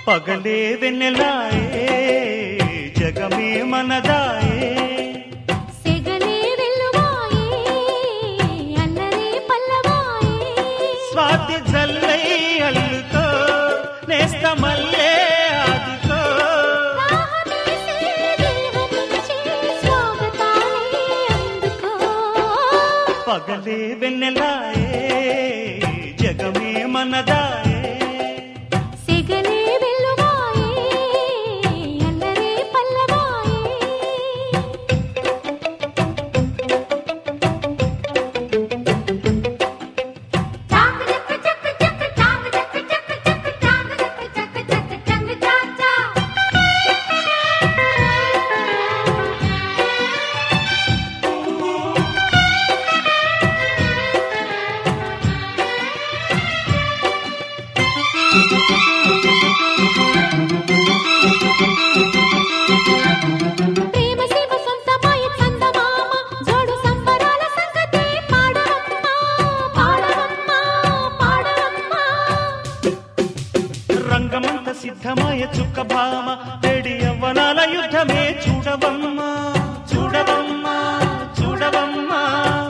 పగలే వెన్నెలాయే జగమే మనదాయే సెగలే వెల్లువాయే అల్లరే పల్లవాయే స్వాతి జల్లై అల్లుతో నేస్త మల్లే ఆదుకో రాహమేసే దేహమిచ్చే స్వాగతాలే అందుకో పగలే వెన్నెలాయే జగమే మనదాయే సెగలే వెల్లువాయే అల్లరే పల్లవాయే ప్రేమ శివ సొంతమాయ చందమామ జోడు సంబరాల సంగతి పాడవమ్మా పాడవమ్మా పాడవమ్మా రంగమంత సిద్ధమాయ చుక్క భామ వేడి యవ్వనాల యుద్ధమే చూడవమ్మా చూడవమ్మా చూడవమ్మా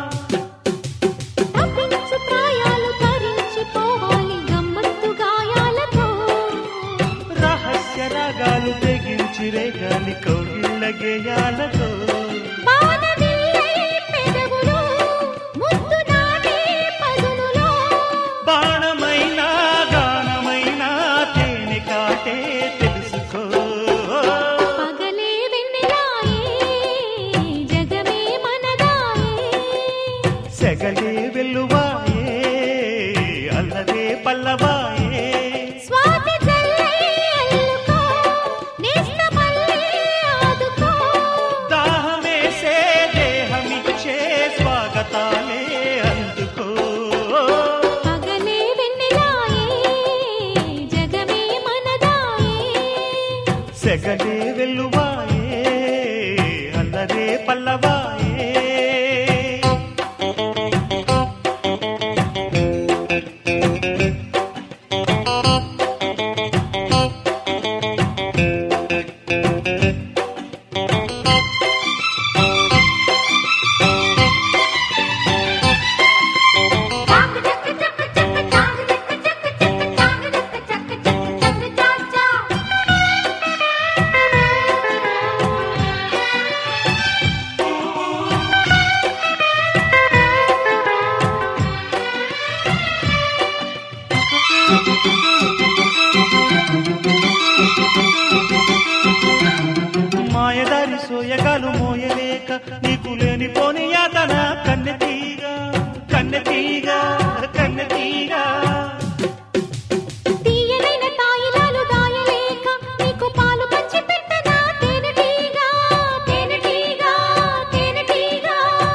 తప్పించు ప్రాయాలు తరించిపోవాలి గమ్మత్తు గాయాలతో రహస్య రాగాలు తెగించి రేగాలి కౌగిళ్ళ గేయాలతో బాణవిల్లై పెదవులో ముద్దు నాటే పదునులో బాణమైన గానమైన తేనె కాటే తెలుసుకో పగలే వెన్నెలాయే జగమే మనదాయే సెగలే వెల్లువాయే అల్లదే పల్లవాయే స్వాతి జల్లై అల్లుకో నేస్త మల్లె ఆదుకో దాహమేసే దేహమిచ్చే స్వాగతాలే అందుకో పగలే వెన్నెలాయే జగమే మనదాయే సెగలే వెల్లువాయే అల్లదే పల్లవాయే మాయదారి సోయగాలు మోయలేక నీకు లేని పోని యాతన కన్నెతీగ కన్నెతీగ కన్నెతీగ తీయనైన తాయిలాలు దాయలేక నీకు పాలు పంచి పెట్టనా తేనెటీగా తేనెటీగా తేనెటీగా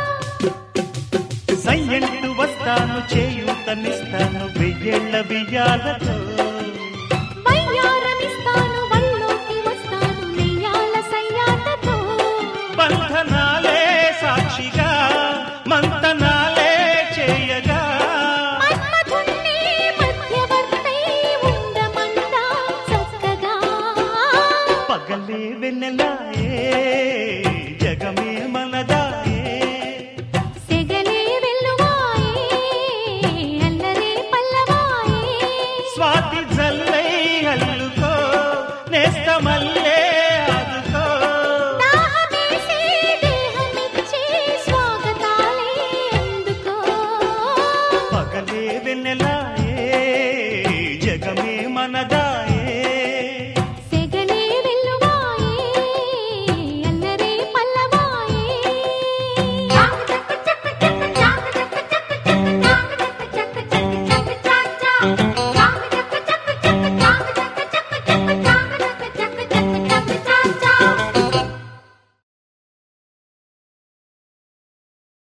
సయ్యంటు వస్తాను చేయూతనిస్తాను వెయ్యేళ్ల బియ్యాలతో వయ్యారమిస్తాను వల్లోకి వస్తాను నెయ్యాల సయ్యాటతో బంధనాలే సాక్షిగా మంతనాలే చేయగా మన్మధుణ్ణి మధ్యవర్తై ఉండమందా చక్కగా పగలే వెన్నెలాయే జగమే మనదాయే సెగలే వెల్లువాయే అల్లరే పల్లవాయే స్వాతి జల్లై అల్లుకో నేస్త మల్లే ఆదుకో దాహమేసే దేహమిచ్చే స్వాగతాలే అందుకో పగలే వెన్నెల